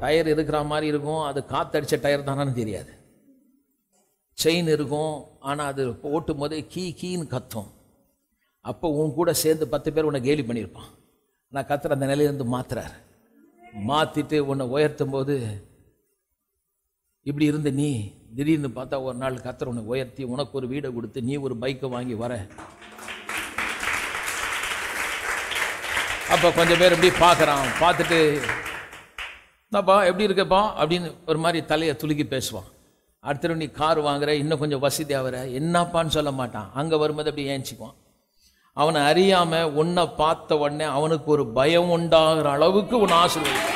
Tyre இருக்கிற மாதிரி இருக்கும் அது காத்தடிச்ச டயர் தானான்னு தெரியாது செயின் இருக்கும் ஆனால் அது ஓட்டும் போதே கீ கீன்னு கத்தும் அப்போ உன் கூட சேர்ந்து பத்து பேர் உன்னை கேலி பண்ணியிருப்பான் நான் கத்துற அந்த நிலையிலேருந்து மாத்துறார் மாற்றிட்டு உன்னை உயர்த்தும் போது இப்படி இருந்த நீ திடீர்னு பார்த்தா ஒரு நாள் கத்தர் உன்னை உயர்த்தி உனக்கு ஒரு வீடை கொடுத்து நீ ஒரு பைக்கை வாங்கி வர அப்போ கொஞ்சம் பேர் இப்படி பார்க்குறான் பார்த்துட்டு என்னப்பா எப்படி இருக்கப்பா அப்படின்னு ஒரு மாதிரி தலையை துலுக்கி பேசுவான் அடுத்த நீ கார் வாங்குற இன்னும் கொஞ்சம் வசதி ஆகிற என்னப்பான்னு சொல்ல மாட்டான் அங்கே வரும்போது அப்படி ஏஞ்சிக்குவான் அவனை அறியாம உன்னை பார்த்த உடனே அவனுக்கு ஒரு பயம் உண்டாகிற அளவுக்கு உன் ஆசீர்வதிப்பான்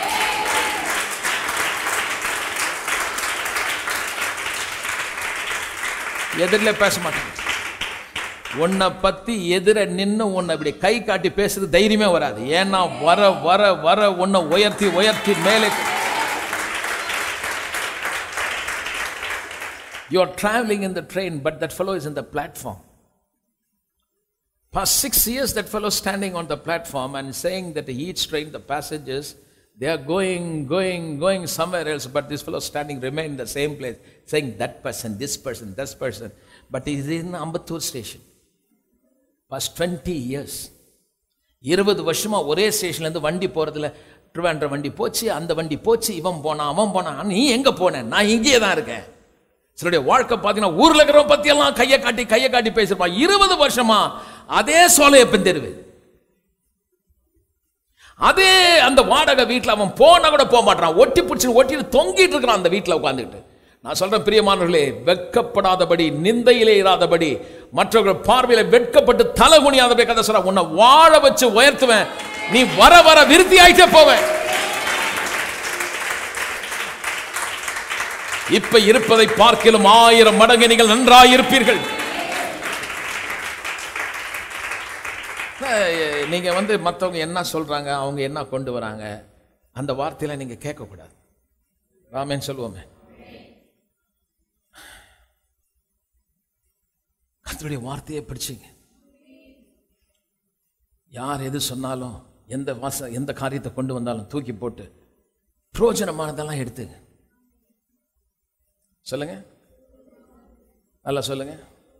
எதிரில் பேச மாட்டான் உன்னை பத்தி எதிர நின்று உன்னை இப்படி கை காட்டி பேசுறது தைரியமே வராது ஏன்னா வர வர வர உன்னை உயர்த்தி உயர்த்தி மேலே you are travelling in the train but that fellow is in the platform Past six years, that fellow standing on the platform and saying that each train, the passengers, they are going, going, going somewhere else, but this fellow standing remain in the same place, saying that person, this person, this person. But he is in Ambattur station. Past 20 years. இருபது வருஷமா ஒரே ஸ்டேஷன்ல இருந்து வண்டி போறதுல ட்ரிவாண்ட்ர வண்டி போச்சு அந்த வண்டி போச்சு இவன் போனான் அவன் போனான் நீ எங்க போன நான் இங்கேயே தான் இருக்கேன் சிலருடைய வாழ்க்கை பார்த்தீங்கன்னா ஊர்ல இருக்கிறவன் பத்தி எல்லாம் கையை காட்டி கையை காட்டி பேசிருப்பான் இருபது வருஷமா அதே சோலையப்பன் தெருவு அதே அந்த வாடகை வீட்டில் அவன் போனா கூட போக மாட்டான் ஒட்டி பிடிச்சி ஒட்டி தொங்கிட்டு இருக்கிறான் அந்த வீட்டில் உட்காந்துக்கிட்டு நான் சொல்றேன் பிரியமானவர்களே வெட்கப்படாதபடி நிந்தையிலே இராதபடி மற்றவர்கள் பார்வையில வெட்கப்பட்டு தலை குனியாதபடி கதை சொல்ற உன்னை வாழ வச்சு உயர்த்துவேன் நீ வர வர விருத்தி ஆயிட்டே போவேன் இப்ப இருப்பதை பார்க்கிலும் ஆயிரம் மடங்கு நீங்கள் நன்றாயிருப்பீர்கள் அஹ் நீங்க வந்து மற்றவங்க என்ன சொல்றாங்க அவங்க என்ன கொண்டு வராங்க அந்த வார்த்தையில நீங்க கேட்கக்கூடாது ராமேன் சொல்லுவோமே கர்த்தருடைய வார்த்தையை பிடிச்சிங்க யார் எது சொன்னாலும் எந்த வாச எந்த காரியத்தை கொண்டு வந்தாலும் தூக்கி போட்டு பிரயோஜனமானதெல்லாம் எடுத்துங்க சொல்லுங்க நல்லா சொல்லுங்க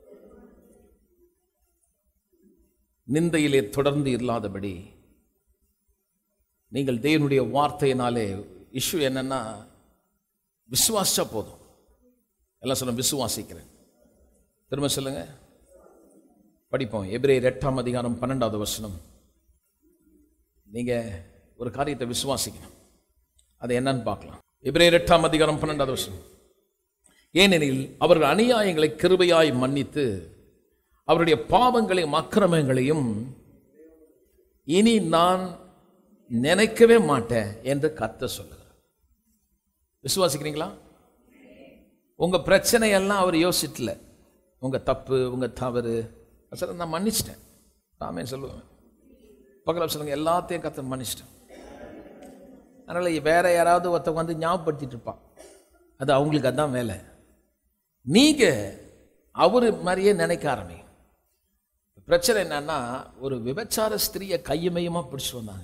நிந்தையிலே தொடர்ந்து இல்லாதபடி நீங்கள் தேவனுடைய வார்த்தையினாலே இஷ்யூ என்னன்னா விசுவாசிச்சா போதும் எல்லாம் சொல்ல விசுவாசிக்கிறேன் திரும்ப சொல்லுங்க படிப்போம் எபிரேயர் எட்டாம் அதிகாரம் பன்னெண்டாவது வசனம் நீங்க ஒரு காரியத்தை விசுவாசிக்கணும் அது என்னன்னு பார்க்கலாம் எபிரேயர் எட்டாம் அதிகாரம் பன்னெண்டாவது வசனம் ஏனெனில் அவர்கள் அநியாயங்களை கிருபையாய் மன்னித்து அவருடைய பாவங்களையும் அக்கிரமங்களையும் இனி நான் நினைக்கவே மாட்டேன் என்று கத்த சொல்லுகிறார் விசுவாசிக்கிறீங்களா உங்க பிரச்சனை எல்லாம் அவர் யோசிக்கல உங்க தப்பு உங்க தவறு சார் நான் மன்னிச்சிட்டேன் ராமே சொல்லுவேன் பக்கத்தில் சொல்லுங்க எல்லாத்தையும் கத்த மன்னிச்சிட்டேன் அதனால வேற யாராவது ஒருத்தவங்க வந்து ஞாபகப்படுத்திட்டு இருப்பான் அது அவங்களுக்கு அதான் வேலை நீங்க அவரு மாதிரியே நினைக்க ஆரம்பிங்க பிரச்சனை என்னன்னா ஒரு விபச்சார ஸ்திரியை கையுமையுமா பிடிச்சு வந்தாங்க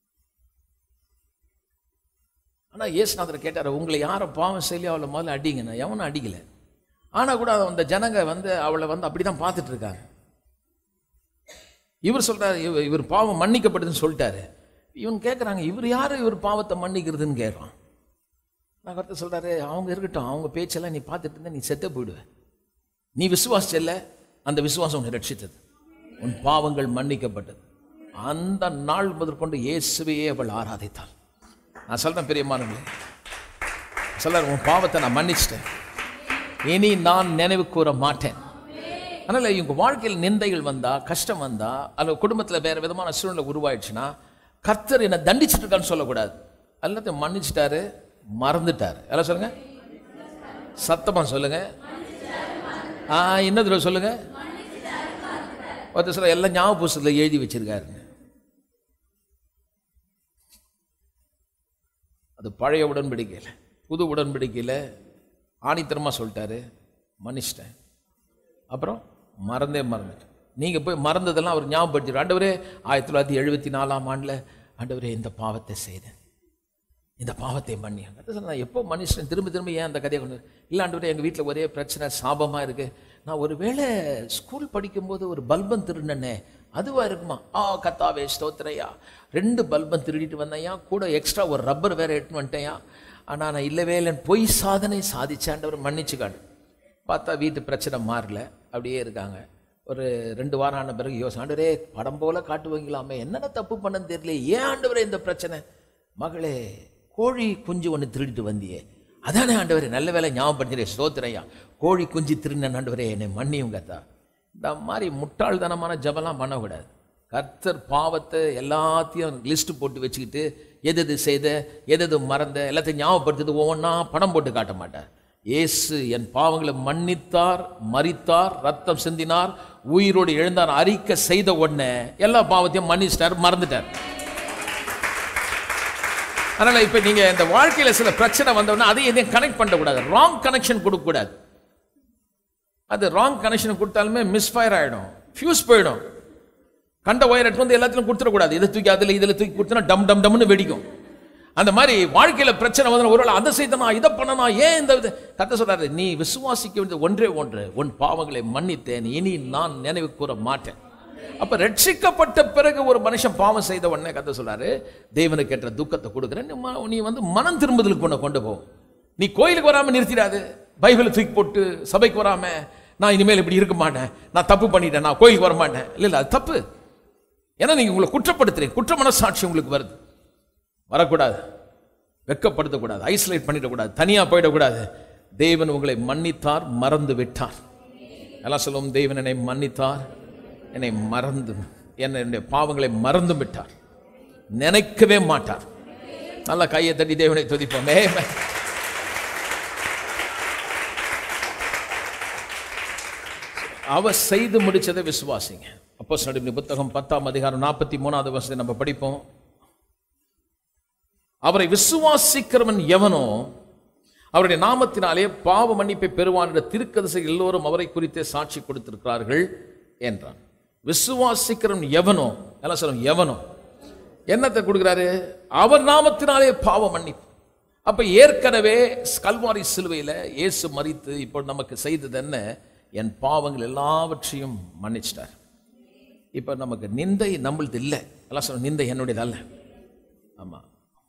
ஆனா இயேசுநாதர் கேட்டார் உங்களை யாரும் பாவம் செய்யலையோ அவளை முதல்ல அடிங்கண்ணா எவனும் அடிக்கல ஆனா கூட அந்த ஜனங்க வந்து அவளை வந்து அப்படிதான் பார்த்துட்டு இருக்காங்க இவர் சொல்றாரு இவ- இவர் பாவம் மன்னிக்கப்படுதுன்னு சொல்லிட்டாரு இவன் கேட்குறாங்க இவர் யாரு இவர் பாவத்தை மன்னிக்கிறதுன்னு கேட்குறான் நான் கருத்து சொல்றாரு அவங்க இருக்கட்டும் அவங்க பேச்செல்லாம் நீ பார்த்துட்டு இருந்தா நீ செத்தே போயிடுவ நீ விசுவாசிச்சல்ல அந்த விசுவாசம் உன்னை ரட்சித்தது உன் பாவங்கள் மன்னிக்கப்பட்டது அந்த நாள் முதற்கொண்டு இயேசுவையே அவள் ஆராதித்தாள் நான் சொல்றேன் பெரியம்மானங்களே சொல்றாரு உன் பாவத்தை நான் மன்னிச்சிட்டேன் இனி நான் நினைவு கூற மாட்டேன் அதனால இவங்க வாழ்க்கையில் நிந்தைகள் வந்தா கஷ்டம் வந்தா அல்லது குடும்பத்துல வேற விதமான சூழ்நிலை உருவாயிடுச்சுன்னா கர்த்தர் என்னை தண்டிச்சிட்டு இருக்கான்னு சொல்லக்கூடாது எல்லாத்தையும் மன்னிச்சிட்டாரு மறந்துட்டாரு எல்லாம் சொல்லுங்க சத்தமா சொல்லுங்க ஆ இன்னதுல சொல்லுங்க ஒருத்தர் சொல்ல எல்லாம் ஞாபக புஸ்தகத்தில் எழுதி வச்சிருக்காருங்க அது பழைய உடன்படிக்கையில் புது உடன்படிக்கையில் ஆணித்தரமாக சொல்லிட்டாரு மன்னிச்சிட்டேன் அப்புறம் மறந்தே மறந்துட்டேன் நீங்கள் போய் மறந்ததெல்லாம் அவர் ஞாபகப்படுத்திடு ஆண்டவரே ஆயிரத்தி தொள்ளாயிரத்தி எழுபத்தி நாலாம் ஆண்டில் ஆண்டவரே இந்த பாவத்தை செய்தேன் இந்த பாவத்தை மன்னி கத்த சொன்ன எப்போ மனுஷன் திரும்ப திரும்ப ஏன் அந்த கதையை கொண்டு இல்லாண்டு எங்கள் வீட்டில் ஒரே பிரச்சனை சாபமாக இருக்கு நான் ஒரு வேளை ஸ்கூல் படிக்கும்போது ஒரு பல்பம் திருடினே அதுவா இருக்குமா ஆ கத்தாவே ஸ்தோத்திரையா ரெண்டு பல்பம் திருடிட்டு வந்தேயா கூட எக்ஸ்ட்ரா ஒரு ரப்பர் வேற எடுத்துன்னு வந்துட்டேயா ஆனால் நான் இல்லவே இல்லைன்னு பொய் சாதனை சாதிச்சாண்டவர் மன்னிச்சுக்காடு பார்த்தா வீட்டு பிரச்சனை மாறல அப்படியே இருக்காங்க ஒரு ரெண்டு வாரம் ஆன பிறகு யோசனை ஆண்டவரே படம் போல காட்டுவீங்களாமே என்னென்ன தப்பு பண்ணன்னு தெரியல ஏன் ஆண்டவரே இந்த பிரச்சனை மகளே கோழி குஞ்சு ஒன்று திருடிட்டு வந்தியே அதானே ஆண்டவரே நல்ல வேலை ஞாபகப்படுத்தினே ஸ்தோத்திரையா கோழி குஞ்சு திருடின ஆண்டவரே என்னை மன்னியும் கத்தா இந்த மாதிரி முட்டாள்தனமான ஜபம்லாம் பண்ணக்கூடாது கர்த்தர் பாவத்தை எல்லாத்தையும் லிஸ்ட் போட்டு வச்சுக்கிட்டு எது எது செய்த எது எது மறந்த எல்லாத்தையும் ஞாபகப்படுத்துது ஒவ்வொன்றா படம் போட்டு காட்ட மாட்டார் இயேசு என் பாவங்களை மன்னித்தார் மரித்தார் ரத்தம் சிந்தினார் உயிரோடு எழுந்தார் அறிக்கை செய்த உடனே எல்லா பாவத்தையும் மன்னிச்சிட்டார் மறந்துட்டார் அதனால இப்ப நீங்க இந்த வாழ்க்கையில சில பிரச்சனை வந்தோடனே அதை எதையும் கனெக்ட் பண்ணக்கூடாது ராங் கனெக்ஷன் கொடுக்கக்கூடாது அது ராங் கனெக்ஷன் கொடுத்தாலுமே மிஸ்ஃபயர் ஆயிடும் ஃபியூஸ் போயிடும் கண்ட ஒயர் எடுத்து வந்து எல்லாத்திலும் கொடுத்துடக்கூடாது இதை தூக்கி அதில் இதில் தூக்கி கொடுத்தனா டம் டம் டம்னு வெடிக்கும் அந்த மாதிரி வாழ்க்கையில பிரச்சனை வந்து ஒருவேளை அதை செய்தனா இதை பண்ணனா ஏன் இந்த இது கத்த சொல்றாரு நீ விசுவாசிக்க வேண்டியது ஒன்றே ஒன்று உன் பாவங்களை மன்னித்தேன் இனி நான் நினைவு கூற மாட்டேன் அப்ப ரட்சிக்கப்பட்ட பிறகு ஒரு மனுஷன் பாவம் செய்த உடனே கத்த சொல்றாரு தேவனுக்கு ஏற்ற துக்கத்தை கொடுக்குறேன் நீ ம- நீ வந்து மனம் திரும்புதலுக்கு உன்னை கொண்டு போ நீ கோயிலுக்கு வராம நிறுத்திடாது பைபிளை தூக்கி போட்டு சபைக்கு வராம நான் இனிமேல் இப்படி இருக்க மாட்டேன் நான் தப்பு பண்ணிட்டேன் நான் கோயிலுக்கு வர மாட்டேன் இல்லை இல்லை அது தப்பு ஏன்னா நீங்க உங்களை குற்றப்படுத்துறீங்க குற்ற மனசாட்சி உங்களுக்கு வருது வரக்கூடாது வெட்கப்படுத்தக்கூடாது ஐசோலேட் பண்ணிடக்கூடாது தனியா போயிடக்கூடாது தேவன் உங்களை மன்னித்தார் மறந்து விட்டார் எல்லாம் சொல்லுவோம் தேவன் என்னை மன்னித்தார் என்னை மறந்து என்னுடைய பாவங்களை மறந்து விட்டார் நினைக்கவே மாட்டார் நல்லா கையை தட்டி தேவனை துதிப்போம் Amen. அவர் செய்து முடிச்சதை விசுவாசிங்க அப்போ நடுவின் புத்தகம் பத்தாம் அதிகாரம் நாற்பத்தி மூணாவது வருஷத்தை நம்ம படிப்போம் அவரை விசுவாசிக்கிறவன் எவனோ அவருடைய நாமத்தினாலே பாவ மன்னிப்பை பெறுவான் என்ற திருக்கதசை எல்லோரும் அவரை குறித்தே சாட்சி கொடுத்திருக்கிறார்கள் என்றான் விசுவாசிக்கிறவன் எவனோ எல்லாம் சொல்லும் எவனோ என்னத்தை கொடுக்கிறாரு அவர் நாமத்தினாலே பாவ மன்னிப்பு அப்ப ஏற்கனவே கல்வாரி சிலுவையில் இயேசு மரித்து இப்போ நமக்கு செய்தது என்ன என் பாவங்கள் எல்லாவற்றையும் மன்னிச்சிட்டார் இப்போ நமக்கு நிந்தை நம்மளது இல்லை எல்லாம் சொல்ல நிந்தை என்னுடையது அல்ல ஆமாம்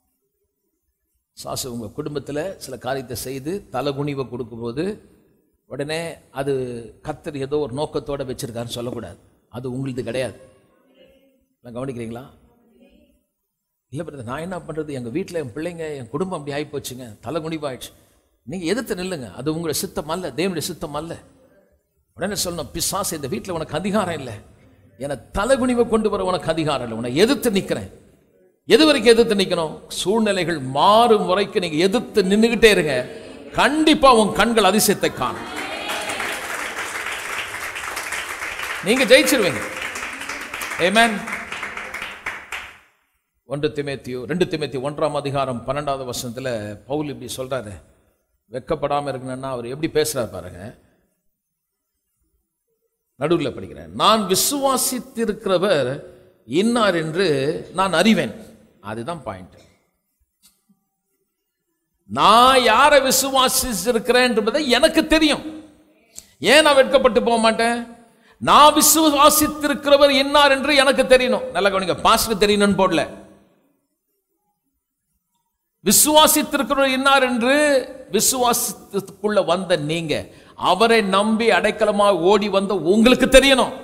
சாசு உங்கள் குடும்பத்தில் சில காரியத்தை செய்து தலகுனிவை கொடுக்கும்போது உடனே அது கத்தர் ஏதோ ஒரு நோக்கத்தோட வச்சிருக்காருன்னு சொல்லக்கூடாது அது உங்களுது கிடையாது நான் கவனிக்கிறீங்களா இல்லை பிரதர் நான் என்ன பண்ணுறது எங்கள் வீட்டில் என் பிள்ளைங்க என் குடும்பம் அப்படி ஆகிப்போச்சுங்க தலைகுனிவாயிடுச்சு நீங்கள் எதிர்த்து நில்லுங்க அது உங்களுடைய சித்தம் அல்ல தேவனுடைய சித்தம் அல்ல உடனே சொல்லணும் பிசாசு இந்த வீட்டில் உனக்கு அதிகாரம் இல்லை என தலைகுனிவை கொண்டு வர உனக்கு அதிகாரம் இல்லை உன்னை எதிர்த்து நிற்கிறேன் எது வரைக்கும் எதிர்த்து நிற்கணும் சூழ்நிலைகள் மாறும் வரைக்கும் நீங்க எதிர்த்து நின்றுகிட்டே இருங்க கண்டிப்பா உன் கண்கள் அதிசயத்தை காணும் நீங்க ஜெயிச்சிருவீங்க ஏமேன் ஒன்று திமேத்தியோ ரெண்டு திமேத்தி ஒன்றாம் அதிகாரம் பன்னெண்டாவது வருஷத்துல பவுல் இப்படி சொல்றாரு வெக்கப்படாம இருக்கணும்னா அவர் எப்படி பேசுறாரு பாருங்க நடுவில் படிக்கிறேன் நான் விசுவாசித்திருக்கிறவர் இன்னார் என்று நான் அறிவேன் அதுதான் பாயிண்ட் நான் யாரை விசுவாசிச்சிருக்கிறேன் என்பதை எனக்கு தெரியும் ஏன் நான் வெட்கப்பட்டு போக மாட்டேன் நான் விசுவாசித்திருக்கிறவர் இன்னார் என்று எனக்கு தெரியணும் நல்லா கவனிங்க பாஸ்டர் தெரியணும்னு போடல விசுவாசித்திருக்கிறவர் இன்னார் என்று விசுவாசத்துக்குள்ள வந்த நீங்க அவரை நம்பி அடைக்கலமாக ஓடி வந்த உங்களுக்கு தெரியணும்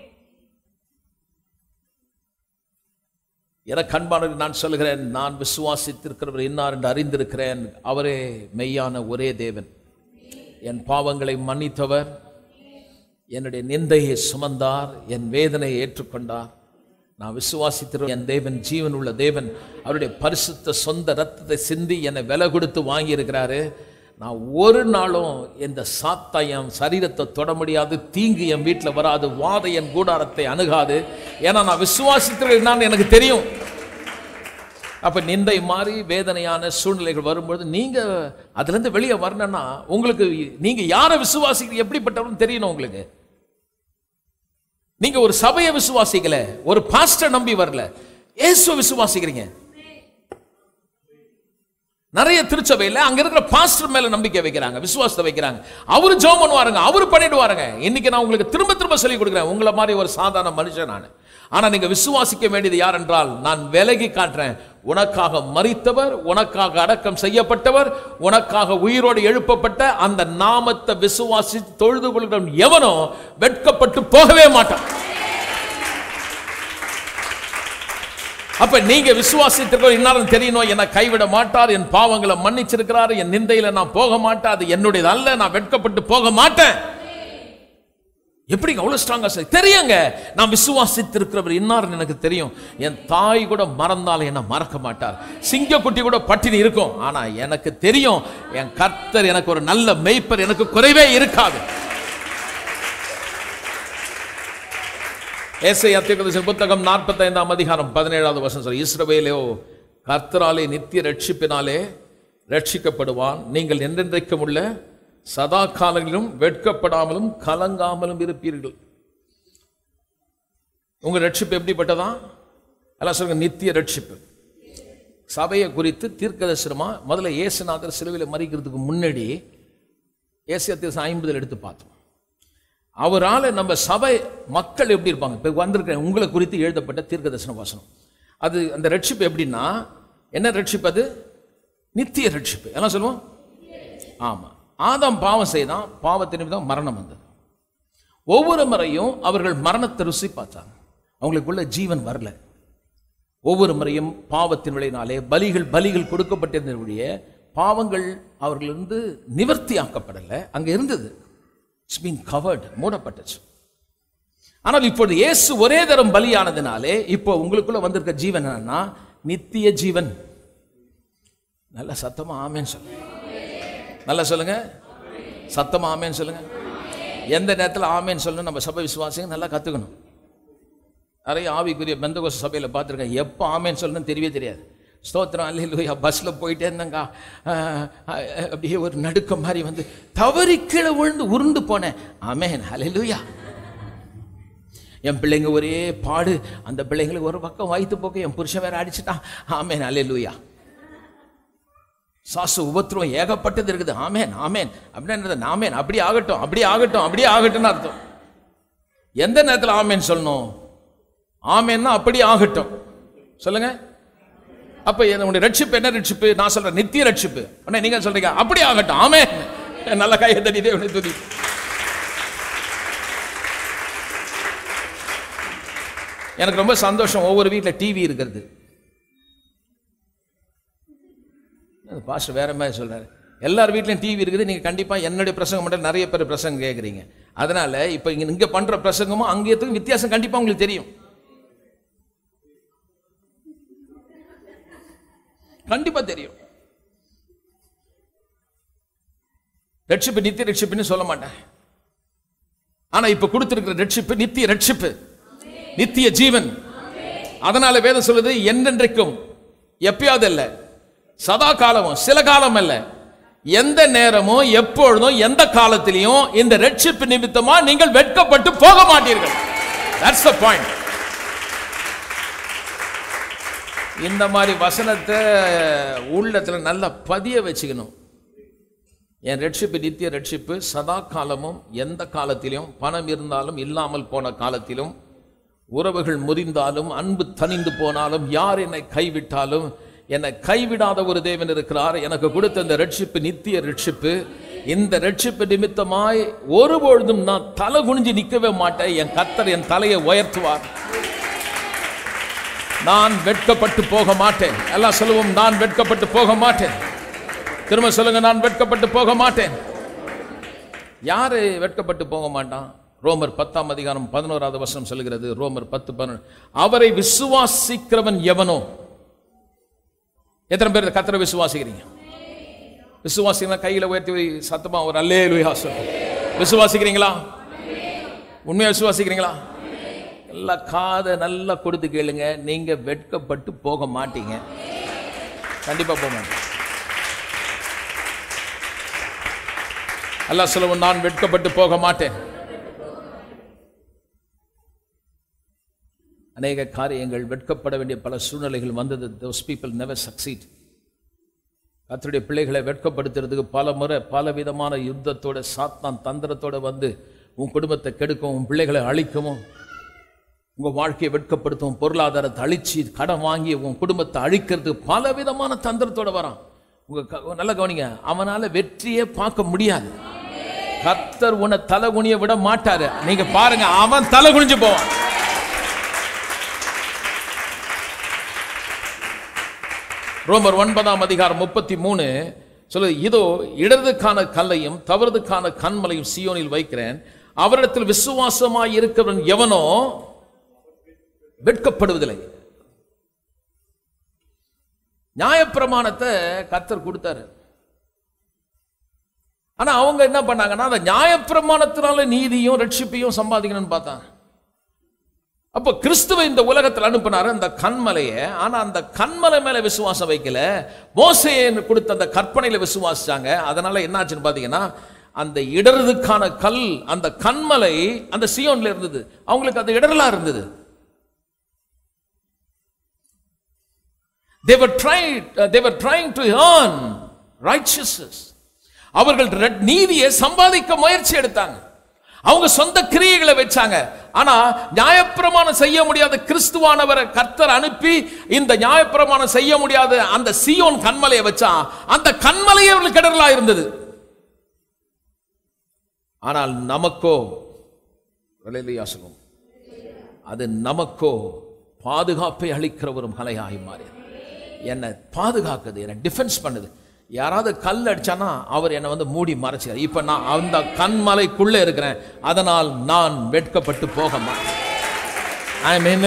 எனக்கு அன்பானவர் நான் சொல்கிறேன் நான் விசுவாசித்திருக்கிறவர் இன்னார் என்று அறிந்திருக்கிறேன் அவரே மெய்யான ஒரே தேவன் என் பாவங்களை மன்னித்தவர் என்னுடைய நிந்தையை சுமந்தார் என் வேதனையை ஏற்றுக்கொண்டார் நான் விசுவாசித்திரு என் தேவன் ஜீவன் உள்ள தேவன் அவருடைய பரிசுத்த சொந்த ரத்தத்தை சிந்தி என்னை விலை கொடுத்து வாங்கியிருக்கிறாரு நான் ஒரு நாளும் இந்த சாத்தா என் சரீரத்தை தொட முடியாது தீங்கு என் வீட்டில் வராது வாத என் கூடாரத்தை அணுகாது ஏன்னா நான் விசுவாசித்திருக்கிறேன் எனக்கு தெரியும் அப்ப நிந்தை மாறி வேதனையான சூழ்நிலைகள் வரும்பொழுது நீங்க அதுல இருந்து வெளியே வரணும்னா உங்களுக்கு நீங்க யாரை விசுவாசிக்கிறீங்க எப்படிப்பட்டவர்னு தெரியணும் உங்களுக்கு நீங்க ஒரு சபையை விசுவாசிக்கல ஒரு பாஸ்டர் நம்பி வரல இயேசுவை விசுவாசிக்கிறீங்க நிறைய திருச்சபையில் அங்க இருக்கிற பாஸ்டர் மேல நம்பிக்கை வைக்கிறாங்க விசுவாசத்தை வைக்கிறாங்க அவரு ஜெபம் பண்ணுவாருங்க அவரு பண்ணிடுவாருங்க இன்னைக்கு நான் உங்களுக்கு திரும்ப திரும்ப சொல்லி கொடுக்குறேன் உங்களை மாதிரி ஒரு சாதாரண மனுஷன் நான் ஆனா நீங்க விசுவாசிக்க வேண்டியது யார் என்றால் நான் விலகி காட்டுறேன் உனக்காக மறித்தவர் உனக்காக அடக்கம் செய்யப்பட்டவர் உனக்காக உயிரோடு எழுப்பப்பட்ட அந்த நாமத்தை விசுவாசி தொழுது கொள்கிறவன் எவனோ வெட்கப்பட்டு போகவே மாட்டான் அப்ப நீங்க விசுவாசித்திருக்க இன்னாரும் தெரியணும் என்ன கைவிட மாட்டார் என் பாவங்களை மன்னிச்சிருக்கிறார் என் நிந்தையில நான் போக மாட்டேன் அது என்னுடையது அல்ல நான் வெட்கப்பட்டு போக மாட்டேன் எப்படி அவ்வளவு ஸ்ட்ராங்கா சார் தெரியுங்க நான் விசுவாசித்திருக்கிறவர் இன்னார் எனக்கு தெரியும் என் தாய் கூட மறந்தாலும் என்ன மறக்க மாட்டார் சிங்கக்குட்டி கூட பட்டினி இருக்கும் ஆனா எனக்கு தெரியும் என் கர்த்தர் எனக்கு ஒரு நல்ல மெய்ப்பர் எனக்கு குறைவே இருக்காது ஏசை அத்தியகதேச புத்தகம் நாற்பத்தைந்தாம் அதிகாரம் பதினேழாவது வருஷம் சொல்லி இஸ்ரவேலோ கர்த்தராலே நித்திய ரட்சிப்பினாலே ரட்சிக்கப்படுவான் நீங்கள் என்றென்றைக்கும் உள்ள சதா காலங்களிலும் வெட்கப்படாமலும் கலங்காமலும் இருப்பீர்கள் உங்க ரட்சிப்பு எப்படிப்பட்டதா எல்லாம் சொல்லுங்க நித்திய ரட்சிப்பு சபையை குறித்து தீர்க்கதரிசனமா முதல்ல இயேசுநாதர் சிலுவையில் மறிக்கிறதுக்கு முன்னாடி ஏசியத்திய ஐம்பதில் எடுத்து பார்த்தோம் அவரால் நம்ம சபை மக்கள் எப்படி இருப்பாங்க இப்போ வந்திருக்க உங்களை குறித்து எழுதப்பட்ட தீர்க்கதரிசன வாசனம் அது அந்த ரட்சிப்பு எப்படின்னா என்ன ரட்சிப்பு அது நித்திய ரட்சிப்பு என்ன சொல்லுவோம் ஆமாம் ஆதாம் பாவம் செய்தான் பாவத்தின் நிமித்தம் மரணம் வந்தது ஒவ்வொரு முறையும் அவர்கள் மரணத்தை ருசி பார்த்தாங்க அவங்களுக்குள்ள ஜீவன் வரல ஒவ்வொரு முறையும் பாவத்தின் விளையினாலே பலிகள் பலிகள் கொடுக்கப்பட்டிருந்தவுடைய பாவங்கள் அவர்களிருந்து நிவர்த்தியாக்கப்படலை அங்கே இருந்தது இட்ஸ் பீன் கவர்ட் மூடப்பட்டுச்சு ஆனால் இப்பொழுது இயேசு ஒரே தரம் பலியானதினாலே இப்போ உங்களுக்குள்ள வந்திருக்க ஜீவன் என்னன்னா நித்திய ஜீவன் நல்ல சத்தமா ஆமேன்னு சொல்லுங்க நல்லா சொல்லுங்க சத்தமா ஆமேன்னு சொல்லுங்க எந்த நேரத்தில் ஆமேன்னு சொல்லணும் நம்ம சபை விசுவாசிங்க நல்லா கத்துக்கணும் நிறைய ஆவிக்குரிய பெந்தகோச சபையில் பார்த்துருக்கேன் எப்போ ஆமேன்னு சொல்லணும்னு தெரியவே தெரியாது ஸ்தோத்திரம் அல்லையா பஸ்ஸில் போயிட்டே இருந்தாங்க ஆஹ், ஆஹ், அப்படியே ஒரு நடுக்கம் மாதிரி வந்து தவறி கீழே விழுந்து உருண்டு போனேன் ஆமேன் அல்லையா என் பிள்ளைங்க ஒரே பாடு அந்த பிள்ளைங்களுக்கு ஒரு பக்கம் வயிற்று போக்க என் புருஷன் வேற அடிச்சுட்டான் ஆமேன் அல்லையா சாசு உபத்திரம் ஏகப்பட்டது இருக்குது ஆமேன் ஆமேன் அப்படின்றது ஆமேன் அப்படி ஆகட்டும் அப்படி ஆகட்டும் அப்படியே ஆகட்டும்னு அர்த்தம் எந்த நேரத்தில் ஆமேன் சொல்லணும் ஆமேன்னா அப்படி ஆகட்டும் சொல்லுங்க அப்ப என்னுடைய ரட்சிப்பு என்ன ரட்சிப்பு நான் சொல்றேன் நித்திய ரட்சிப்பு அண்ணா நீங்க சொல்றீங்க அப்படி ஆகட்டும் ஆமே நல்ல கையை தட்டி தேவனை துதி எனக்கு ரொம்ப சந்தோஷம் ஒவ்வொரு வீட்டில் டிவி இருக்கிறது பாஸ்டர் வேற மாதிரி சொல்றாரு எல்லார் வீட்லையும் டிவி இருக்குது நீங்க கண்டிப்பா என்னுடைய பிரசங்கம் மட்டும் நிறைய பேர் பிரசங்கம் கேட்குறீங்க அதனால இப்போ இங்க இங்க பண்ற பிரசங்கமும் அங்கேயத்துக்கும் வித்தியாசம் கண்டிப்பா உங்களுக்கு தெரியும் கண்டிப்பா தெரியும் ரட்சிப்பு நித்திய ரட்சிப்புன்னு சொல்ல மாட்டேன் ஆனா இப்ப கொடுத்திருக்கிற ரட்சிப்பு நித்திய ரட்சிப்பு நித்திய ஜீவன் அதனால வேதம் சொல்லுது என்றென்றைக்கும் எப்பயாவது அல்ல சதா காலமும் சில காலம் அல்ல எந்த நேரமும் எப்பொழுதும் எந்த காலத்திலையும் இந்த ரட்சிப்பு நிமித்தமா நீங்கள் வெட்கப்பட்டு போக மாட்டீர்கள் தட்ஸ் த பாயிண்ட் இந்த மாதிரி வசனத்தை உள்ளத்துல நல்லா பதிய வச்சுக்கணும் என் ரட்சிப்பு நித்திய ரட்சிப்பு சதா காலமும் எந்த காலத்திலும் பணம் இருந்தாலும் இல்லாமல் போன காலத்திலும் உறவுகள் முறிந்தாலும் அன்பு தனிந்து போனாலும் யார் என்னை கைவிட்டாலும் என்னை கைவிடாத ஒரு தேவன் இருக்கிறார் எனக்கு கொடுத்த இந்த ரட்சிப்பு நித்திய ரட்சிப்பு இந்த ரட்சிப்பு நிமித்தமாய் ஒருபொழுதும் நான் தலை குனிஞ்சு நிற்கவே மாட்டேன் என் கத்தர் என் தலையை உயர்த்துவார் நான் வெட்கப்பட்டு போக மாட்டேன் எல்லாம் சொல்லுவோம் நான் வெட்கப்பட்டு போக மாட்டேன் திரும்ப சொல்லுங்க நான் வெட்கப்பட்டு போக மாட்டேன் யாரு வெட்கப்பட்டு போக மாட்டான் ரோமர் பத்தாம் அதிகாரம் பதினோராவது வருஷம் சொல்லுகிறது ரோமர் பத்து பதினொன்று அவரை விசுவாசிக்கிறவன் எவனோ எத்தனை பேர் கத்தரை விசுவாசிக்கிறீங்க விசுவாசிங்கன்னா கையில உயர்த்தி சத்தமா ஒரு அல்லே லுயா விசுவாசிக்கிறீங்களா உண்மையா விசுவாசிக்கிறீங்களா நல்லா காதை நல்லா கொடுத்து கேளுங்க நீங்க வெட்கப்பட்டு போக மாட்டீங்க கண்டிப்பா போக மாட்டீங்க அல்லாஹ் சொல்லுவோம் நான் வெட்கப்பட்டு போக மாட்டேன் அநேக காரியங்கள் வெட்கப்பட வேண்டிய பல சூழ்நிலைகள் வந்தது those people never succeed கர்த்தருடைய பிள்ளைகளை வெட்கப்படுத்துறதுக்கு பல முறை பல விதமான யுத்தத்தோட சாத்தான் தந்திரத்தோட வந்து உன் குடும்பத்தை கெடுக்கவும் உன் பிள்ளைகளை அழிக்கவும் உங்க வாழ்க்கையை வெட்கப்படுத்தும் பொருளாதாரத்தை அழிச்சு கடன் வாங்கி உன் குடும்பத்தை அழிக்கிறதுக்கு பல விதமான தந்திரத்தோட வரான் உங்க க- நல்லா கவனிங்க அவனால வெற்றியே பார்க்க முடியாது கர்த்தர் உன்னை தலை குனிய விட மாட்டாரு நீங்க பாருங்க அவன் தலை குனிஞ்சு போவான் ரோமர் ஒன்பதாம் அதிகாரம் முப்பத்தி மூணு சொல்லுது இதோ இடதுக்கான கல்லையும் தவறுதுக்கான கண்மலையும் சியோனில் வைக்கிறேன் அவரிடத்தில் விசுவாசமாய் இருக்கிறவன் எவனோ வெட்கப்படுவதில்லை நியாயப்பிரமாணத்தை கர்த்தர் கொடுத்தாரு ஆனா அவங்க என்ன பண்ணாங்கன்னா அந்த நியாயப்பிரமாணத்தினால நீதியும் ரட்சிப்பையும் சம்பாதிக்கணும்னு பார்த்தாங்க அப்போ கிறிஸ்துவை இந்த உலகத்தில் அனுப்பினாரு அந்த கண்மலையை ஆனா அந்த கண்மலை மேல விசுவாசம் வைக்கல மோசையை கொடுத்த அந்த கற்பனையில விசுவாசிச்சாங்க அதனால என்னாச்சுன்னு பாத்தீங்கன்னா அந்த இடறதுக்கான கல் அந்த கண்மலை அந்த சியோன்ல இருந்தது அவங்களுக்கு அது இடரலா இருந்தது they were tried uh, they were trying to earn righteousness அவர்கள் ரெட்- நீதியை சம்பாதிக்க முயற்சி எடுத்தாங்க அவங்க சொந்த கிரியைகளை வச்சாங்க ஆனா நியாயப்பிரமாணம் செய்ய முடியாத கிறிஸ்துவானவரை கர்த்தர் அனுப்பி இந்த நியாயப்பிரமாணம் செய்ய முடியாத அந்த சியோன் கண்மலையை வச்சா அந்த கண்மலையே அவர்களுக்கு இடரலா இருந்தது ஆனால் நமக்கோ விலையிலையா சொல்லுவோம் அது நமக்கோ பாதுகாப்பை அளிக்கிற ஒரு மலையாய் மாறியது என்னை பாதுகாக்குது என்னை டிஃபென்ஸ் பண்ணுது யாராவது கல் அடிச்சானா அவர் என்னை வந்து மூடி மறைச்சார் இப்ப நான் அந்த கண்மலைக்குள்ள இருக்கிறேன் அதனால் நான் வெட்கப்பட்டு போக மாட்டேன் ஐ மீன்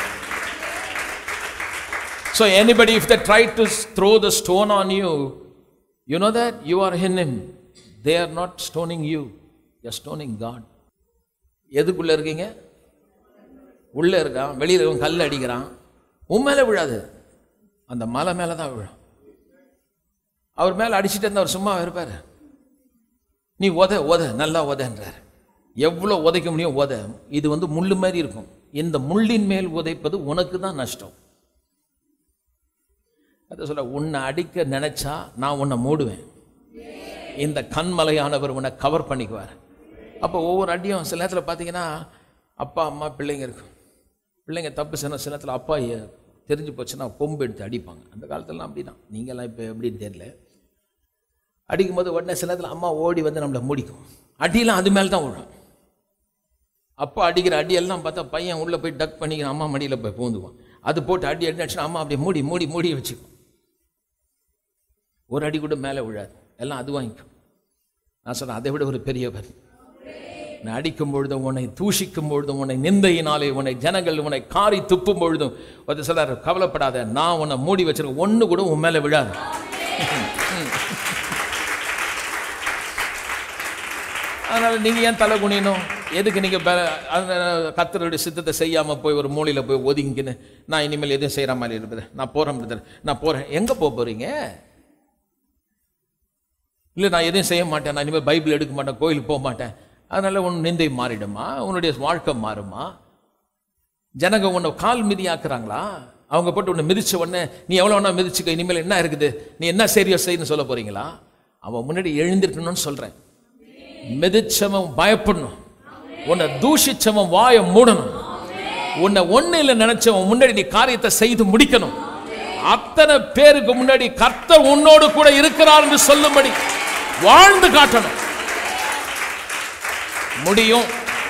So anybody if they try to throw the stone on you, you know that you are in him. They are not stoning you. They are stoning God. எதுக்குள்ள இருக்கீங்க உள்ள இருக்கான் வெளியில இருக்கவன் கல் அடிக்கிறான் உன் மேல விழாது அந்த மலை மேல தான் விழும் அவர் மேல அடிச்சிட்டு இருந்தா அவர் சும்மா இருப்பாரு நீ உத உத நல்லா உதன்றார் எவ்வளோ உதைக்க முடியும் உத இது வந்து முள்ளு மாதிரி இருக்கும் இந்த முள்ளின் மேல் உதைப்பது உனக்கு தான் நஷ்டம் அதை சொல்ல உன்னை அடிக்க நினைச்சா நான் உன்னை மூடுவேன் இந்த கண்மலையானவர் உன்னை கவர் பண்ணிக்குவார் அப்போ ஒவ்வொரு அடியும் சில நேரத்தில் பார்த்தீங்கன்னா அப்பா அம்மா பிள்ளைங்க இருக்கும் பிள்ளைங்க தப்பு செய்யணும் சில நேரத்தில் அப்பா எ- தெரிஞ்சு போச்சுன்னா கொம்பு எடுத்து அடிப்பாங்க அந்த காலத்துலலாம் அப்படி தான் நீங்களாம் இப்போ எப்படின்னு தெரியல அடிக்கும்போது உடனே சில நேரத்தில் அம்மா ஓடி வந்து நம்மளை முடிக்கும் அடியெல்லாம் அது மேலே தான் விழும் அப்பா அடிக்கிற அடியெல்லாம் பார்த்தா பையன் உள்ளே போய் டக் பண்ணிக்கிற அம்மா மடியில் போய் பூந்துவான் அது போட்டு அடி அடி அடிச்சுன்னா அம்மா அப்படியே மூடி மூடி மூடி வச்சுக்கும் ஒரு அடி கூட மேலே விழாது எல்லாம் அது வாங்கிக்கும் நான் சொன்னேன் அதை விட ஒரு பெரியவர் நான் அடிக்கும் பொழுதும் உன்னை தூஷிக்கும் பொழுதும் உன்னை நிந்தையினாலே உன்னை ஜனங்கள் உன்னை காரி துப்பும் பொழுதும் ஒரு சிலர் கவலைப்படாத நான் உன்னை மூடி வச்சிருக்கேன் ஒன்று கூட உன் மேலே விழாது அதனால நீங்க ஏன் தலை குனியணும் எதுக்கு நீங்க ப- அந்த கர்த்தருடைய சித்தத்தை செய்யாம போய் ஒரு மூலையில போய் ஒதுங்கின்னு நான் இனிமேல் எதுவும் செய்யற மாதிரி இருப்பது நான் போறேன் brother. நான் போறேன் எங்க போக போறீங்க இல்லை நான் எதையும் செய்ய மாட்டேன் நான் இனிமேல் பைபிள் எடுக்க மாட்டேன் கோயிலுக்கு போக மாட்டேன் அதனால உன் நிந்தை மாறிடுமா உன்னுடைய வாழ்க்கை மாறுமா ஜனங்க உன்னை கால் மிதியாக்குறாங்களா அவங்க போட்டு உன்னை மிதிச்ச உடனே நீ எவ்வளோ வேணா மிதிச்சுக்க இனிமேல் என்ன இருக்குது நீ என்ன சரியோ செய்யணும் சொல்ல போறீங்களா அவன் முன்னாடி எழுந்திருக்கணும்னு சொல்றேன் மிதிச்சவன் பயப்படணும் உன்னை தூஷிச்சவன் வாயை மூடணும் உன்னை ஒண்ணு இல்லை நினைச்சவன் முன்னாடி நீ காரியத்தை செய்து முடிக்கணும் அத்தனை பேருக்கு முன்னாடி கர்த்தர் உன்னோடு கூட இருக்கிறார் என்று சொல்லும்படி வாழ்ந்து காட்டணும் முடியும்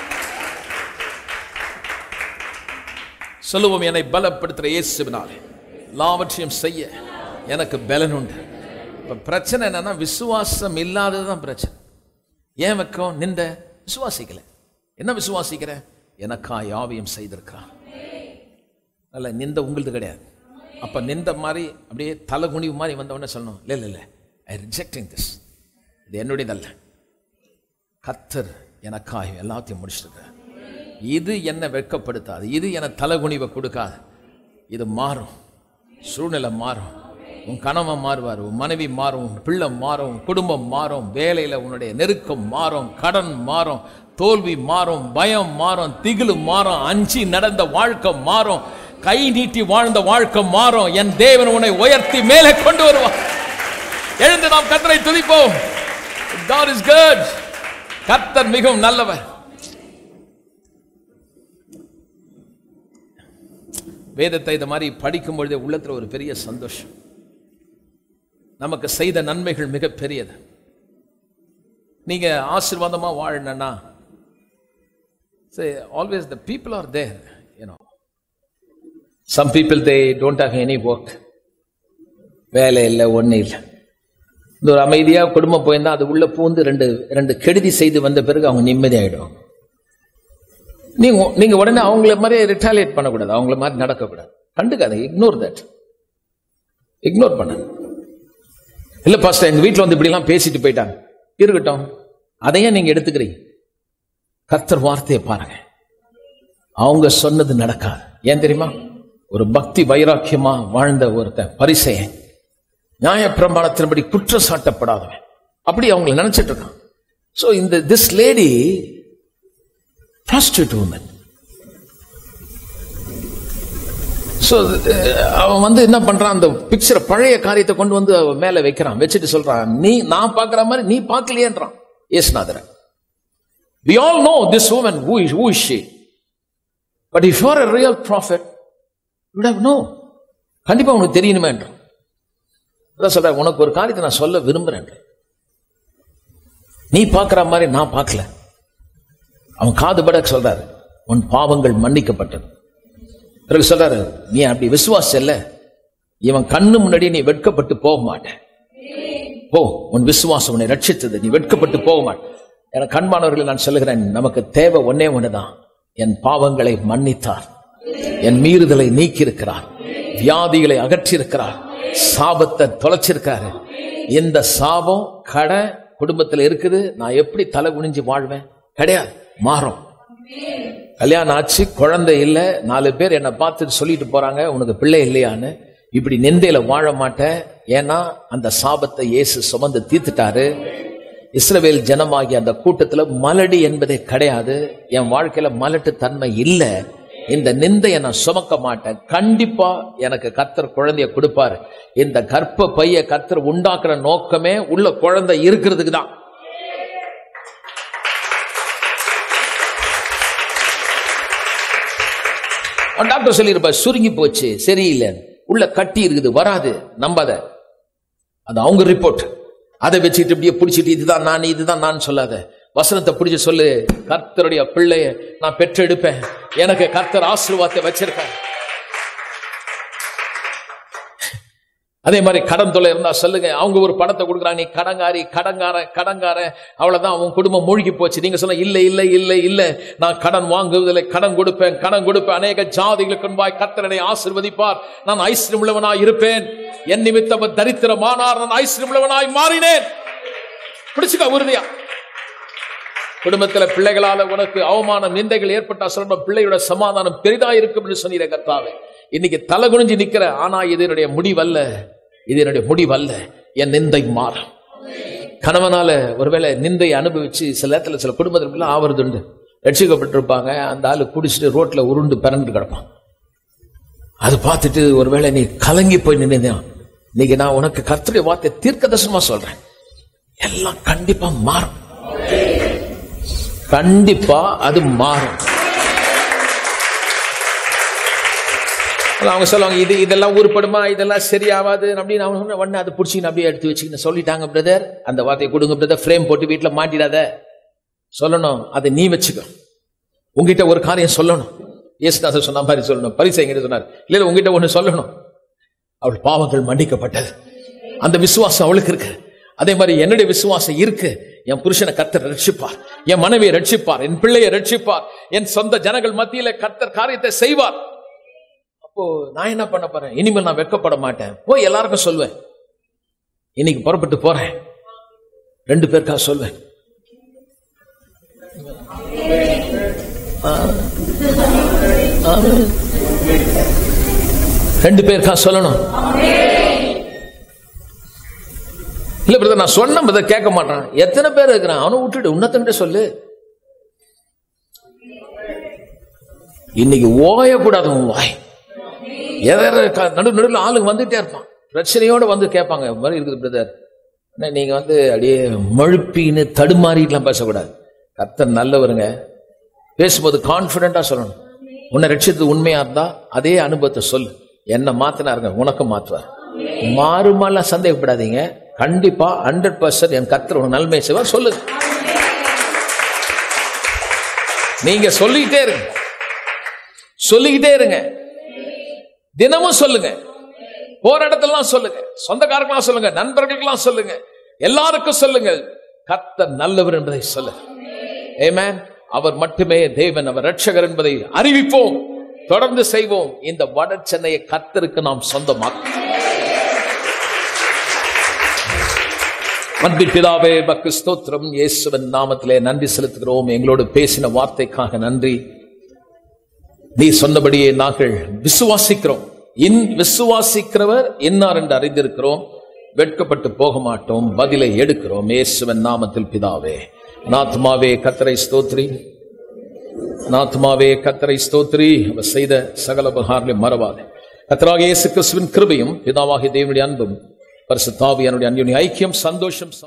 சொல்லுவோம் என்னை பலப்படுத்துற இயேசுவினாலே எல்லாவற்றையும் செய்ய எனக்கு பலன் உண்டு இப்ப பிரச்சனை என்னன்னா விசுவாசம் இல்லாததுதான் பிரச்சனை ஏன் வைக்கும் நின்ற விசுவாசிக்கல என்ன விசுவாசிக்கிற எனக்கா யாவையும் செய்திருக்கிறான் அல்ல நிந்த உங்களுது கிடையாது அப்ப நிந்த மாதிரி அப்படியே தலை குனிவு மாதிரி வந்த உடனே சொல்லணும் இல்லை இல்லை இல்லை ஐ ரிஜெக்டிங் திஸ் இது என்னுடையதல்ல கத்தர் எனக்காக எல்லாத்தையும் முடிச்சிருக்க இது என்னை வெட்கப்படுத்தாது இது என தலைகுனிவை கொடுக்காது இது மாறும் சூழ்நிலை மாறும் உன் கணவன் மாறுவார் உன் மனைவி மாறும் உன் பிள்ளை மாறும் உன் குடும்பம் மாறும் வேலையில் உன்னுடைய நெருக்கம் மாறும் கடன் மாறும் தோல்வி மாறும் பயம் மாறும் திகிலு மாறும் அஞ்சி நடந்த வாழ்க்கை மாறும் கை நீட்டி வாழ்ந்த வாழ்க்கை மாறும் என் தேவன் உன்னை உயர்த்தி மேலே கொண்டு வருவார் எழுந்து நாம் கர்த்தரை துதிப்போம் God is good கர்த்தர் மிகவும் நல்லவர் வேதத்தை இந்த மாதிரி படிக்கும் பொழுதே உள்ளத்துல ஒரு பெரிய சந்தோஷம் நமக்கு செய்த நன்மைகள் மிக பெரியது நீங்க ஆசீர்வாதமா வாழணும்னா always the people are there you know some people they don't have any work வேலை இல்லை ஒன்றும் இல்லை இந்த ஒரு அமைதியாக குடும்பம் போயிருந்தா அது உள்ள பூந்து ரெண்டு ரெண்டு கெடுதி செய்து வந்த பிறகு அவங்க நிம்மதியாயிடும் நீங்க நீங்க உடனே அவங்கள மாதிரி ரிட்டாலியேட் பண்ணக்கூடாது அவங்கள மாதிரி நடக்கக்கூடாது கண்டுக்காத இக்னோர் தட் இக்னோர் பண்ண இல்ல பாஸ்டர் எங்க வீட்டில் வந்து இப்படிலாம் பேசிட்டு போயிட்டாங்க இருக்கட்டும் அதையே நீங்க எடுத்துக்கிறீங்க கர்த்தர் வார்த்தையை பாருங்க அவங்க சொன்னது நடக்காது ஏன் தெரியுமா ஒரு பக்தி வைராக்கியமா வாழ்ந்த ஒருத்தன் பரிசையன் நியாய பிரமாணத்தின்படி குற்றம் சாட்டப்படாதவன் அப்படி அவங்களை நினைச்சிட்டு இருக்கான் சோ இந்த this lady prostitute woman so அவன் வந்து என்ன பண்றான் அந்த பிக்சரை பழைய காரியத்தை கொண்டு வந்து அவன் மேல வைக்கிறான் வச்சுட்டு சொல்றான் நீ நான் பார்க்குற மாதிரி நீ பார்க்கலையேன்றான் ஏசுநாதரன் We all know this woman, who is, who is she? But if you are a real prophet, you would have known. கண்டிப்பா உனக்கு தெரியணுமேன்றான் அதான் சொல்றேன் உனக்கு ஒரு காரியத்தை நான் சொல்ல விரும்புறேன் நீ பார்க்கிற மாதிரி நான் பார்க்கல அவன் காதுபட சொல்றாரு உன் பாவங்கள் மன்னிக்கப்பட்டது பிறகு சொல்றாரு நீ அப்படி விசுவாசம் இல்ல இவன் கண்ணு முன்னாடி நீ வெட்கப்பட்டு போக மாட்ட போ உன் விசுவாசம் உன்னை ரட்சித்தது நீ வெட்கப்பட்டு போக மாட்ட என கண்பானவர்களை நான் சொல்லுகிறேன் நமக்கு தேவை ஒன்னே ஒண்ணுதான் என் பாவங்களை மன்னித்தார் என் மீறுதலை நீக்கியிருக்கிறார் வியாதிகளை அகற்றியிருக்கிறார் சாபத்தை தொலைச்சிருக்காரு இந்த சாபம் கடை குடும்பத்தில் இருக்குது நான் எப்படி தலை குனிஞ்சு வாழ்வேன் கிடையாது மாறும் கல்யாணம் ஆச்சு குழந்தை இல்ல நாலு பேர் என்னை பார்த்துட்டு சொல்லிட்டு போறாங்க உனக்கு பிள்ளை இல்லையான்னு இப்படி நிந்தையில வாழ மாட்டேன் ஏன்னா அந்த சாபத்தை இயேசு சுமந்து தீர்த்துட்டாரு இஸ்ரவேல் ஜனமாகிய அந்த கூட்டத்துல மலடி என்பதே கிடையாது என் வாழ்க்கையில மலட்டு தன்மை இல்லை இந்த நிந்தையை நான் சுமக்க மாட்டேன் கண்டிப்பா எனக்கு கர்த்தர் குழந்தைய கொடுப்பாரு இந்த கர்ப்ப பைய கர்த்தர் உண்டாக்குற நோக்கமே உள்ள குழந்தை இருக்கிறதுக்கு தான் டாக்டர் சொல்லியிருப்பார் சுருங்கி போச்சு சரியில்லை உள்ள கட்டி இருக்குது வராது நம்பாத அது அவங்க ரிப்போர்ட் அதை வச்சுட்டு இப்படியே பிடிச்சிட்டு இதுதான் நான் இதுதான் நான் சொல்லாத வசனத்தை பிடிச்சு சொல்லு கர்த்தருடைய பிள்ளைய நான் பெற்றெடுப்பேன் எனக்கு கர்த்தர் ஆசீர்வாதத்தை வச்சிருக்கேன் அதே மாதிரி கடன் தொலை இருந்தா சொல்லுங்க அவங்க ஒரு பணத்தை கொடுக்குறாங்க நீ கடங்காரி கடங்காரன் கடங்காரன் அவ்வளவுதான் அவன் குடும்பம் மூழ்கி போச்சு நீங்க சொல்ல இல்ல இல்ல இல்ல இல்ல நான் கடன் வாங்குவதில்லை கடன் கொடுப்பேன் கடன் கொடுப்பேன் அநேக ஜாதிகளுக்கு முன்பாய் கர்த்தரனை ஆசிர்வதிப்பார் நான் ஐஸ்வரம் உள்ளவனாய் இருப்பேன் என் நிமித்தம் தரித்திரமானார் நான் ஐஸ்வரம் உள்ளவனாய் மாறினேன் பிடிச்சுக்க உறுதியா குடும்பத்துல பிள்ளைகளால உனக்கு அவமானம் நிந்தைகள் ஏற்பட்டா சொல்ற பிள்ளையோட சமாதானம் பெரிதா இருக்கும் என்று சொன்னீர கர்த்தாவே இன்னைக்கு தலை குனிஞ்சு நிக்கிற ஆனா இது என்னுடைய முடிவல்ல இது என்னுடைய முடிவல்ல என் நிந்தை மாறும் கணவனால ஒருவேளை நிந்தை அனுபவிச்சு சில நேரத்துல சில குடும்பத்துல ஆவறதுண்டு ரட்சிக்கப்பட்டிருப்பாங்க அந்த ஆளு குடிச்சிட்டு ரோட்ல உருண்டு பிறந்து கிடப்பான் அது பார்த்துட்டு ஒருவேளை நீ கலங்கி போய் நின்னுதான் இன்னைக்கு நான் உனக்கு கர்த்தருடைய வார்த்தை தீர்க்க தரிசனமா சொல்றேன் எல்லாம் கண்டிப்பா மாறும் கண்டிப்பா அது மாறும் அவங்க சொல்லுவாங்க இது இதெல்லாம் உருப்படுமா இதெல்லாம் சரியாவாது அப்படின்னு அவங்க சொன்ன உடனே அதை பிடிச்சிக்கின்னு அப்படியே எடுத்து வச்சுக்கின்னு சொல்லிட்டாங்க பிரதர் அந்த வார்த்தையை கொடுங்க பிரதர் ஃப்ரேம் போட்டு வீட்டில் மாட்டிடாத சொல்லணும் அதை நீ வச்சுக்கோ உங்ககிட்ட ஒரு காரியம் சொல்லணும் இயேசுதாசர் சொன்ன மாதிரி சொல்லணும் பரிசை சொன்னார் இல்லை உங்ககிட்ட ஒன்று சொல்லணும் அவள் பாவங்கள் மன்னிக்கப்பட்டது அந்த விசுவாசம் அவளுக்கு இருக்கு அதே மாதிரி என்னுடைய விசுவாசம் இருக்கு என் புருஷனை கர்த்தர் ரட்சிப்பார் என் மனைவியை ரட்சிப்பார் என் பிள்ளையை ரட்சிப்பார் என் சொந்த ஜனங்கள் மத்தியில கர்த்தர் காரியத்தை செய்வார் அப்போ நான் என்ன பண்ண போறேன் இனிமேல் நான் வெட்கப்பட மாட்டேன் போய் எல்லாருக்கும் சொல்வேன் இன்னைக்கு புறப்பட்டு போறேன் ரெண்டு பேருக்கா சொல்வேன் ரெண்டு பேருக்கா சொல்லணும் இல்ல பிரதர் நான் சொன்ன பிரதர் கேட்க மாட்டான் எத்தனை பேர் இருக்கிறான் அவனை விட்டுட்டு உன்னத்தன்ட்ட சொல்லு இன்னைக்கு ஓயக்கூடாது உன் வாய் எதாவது நடு நடுவில் ஆளுங்க வந்துட்டே இருப்பான் பிரச்சனையோட வந்து கேட்பாங்க இந்த மாதிரி இருக்குது பிரதர் ஆனா நீங்க வந்து அப்படியே மழுப்பின்னு தடுமாறிட்டுலாம் பேசக்கூடாது கர்த்தர் நல்லவருங்க பேசும்போது கான்பிடண்டா சொல்லணும் உன்னை ரட்சித்தது உண்மையா இருந்தா அதே அனுபவத்தை சொல்லு என்ன மாத்தினாருங்க உனக்கு மாற்றுவார் மாறுமாலாம் சந்தேகப்படாதீங்க கண்டிப்பா ஹண்ட்ரட் பர்சன்ட் என் கர்த்தர் உனக்கு நன்மை செய்வார் சொல்லுங்க நீங்க சொல்லிக்கிட்டே இருங்க சொல்லிக்கிட்டே இருங்க தினமும் சொல்லுங்க போற இடத்துலலாம் சொல்லுங்க சொந்தக்காரங்களாம் சொல்லுங்க நண்பர்களுக்கெல்லாம் சொல்லுங்க எல்லாருக்கும் சொல்லுங்க கர்த்தர் நல்லவர் என்பதை சொல்லுங்க Amen. அவர் மட்டுமே தேவன் அவர் ரட்சகர் என்பதை அறிவிப்போம் தொடர்ந்து செய்வோம் இந்த வட சென்னையை கர்த்தருக்கு நாம் சொந்தமாக்கும் அன்பின் பிதாவே பக்கு ஸ்தோத்திரம் இயேசுவின் நாமத்திலே நன்றி செலுத்துகிறோம் எங்களோடு பேசின வார்த்தைக்காக நன்றி நீ சொன்னபடியே நாங்கள் விசுவாசிக்கிறோம் இன் விசுவாசிக்கிறவர் இன்னார் என்று அறிந்திருக்கிறோம் வெட்கப்பட்டு போக மாட்டோம் பதிலை எடுக்கிறோம் இயேசுவின் நாமத்தில் பிதாவே நாத்மாவே கத்தரை ஸ்தோத்ரி நாத்மாவே கத்தரை ஸ்தோத்ரி அவர் செய்த சகல உபகாரங்களை மறவாதே கத்தராக இயேசு கிறிஸ்துவின் கிருபையும் பிதாவாகிய தேவனுடைய அன்பும் பரிசுத்தாவியனுடைய அன்புடைய ஐக்கியம் சந்தோஷம் சம்-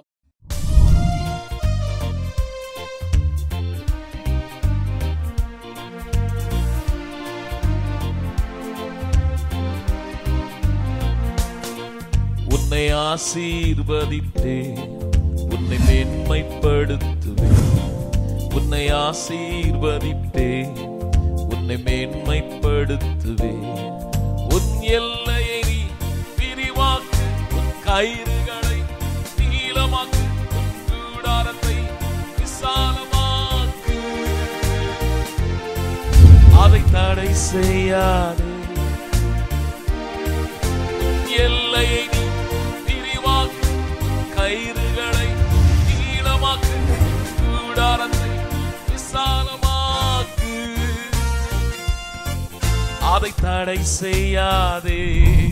உன்னை ஆசீர்வதித்தேன் உன்னை மேன்மைப்படுத்துவேன் உன்னை ஆசீர்வதித்தேன் உன்னை மேன்மைப்படுத்துவேன் உன் எல்லையை நீ விரிவாக்கு உன் கயிறுகளை நீளமாக்கு உன் கூடாரத்தை விசாலமாக்கு அதை தடை செய்யாதே எல்லையை நீ விரிவாக்கு கயிறுகளை நீளமாக்கு கூடாரத்தை விசாலமாக்கு அதை தடை செய்யாதே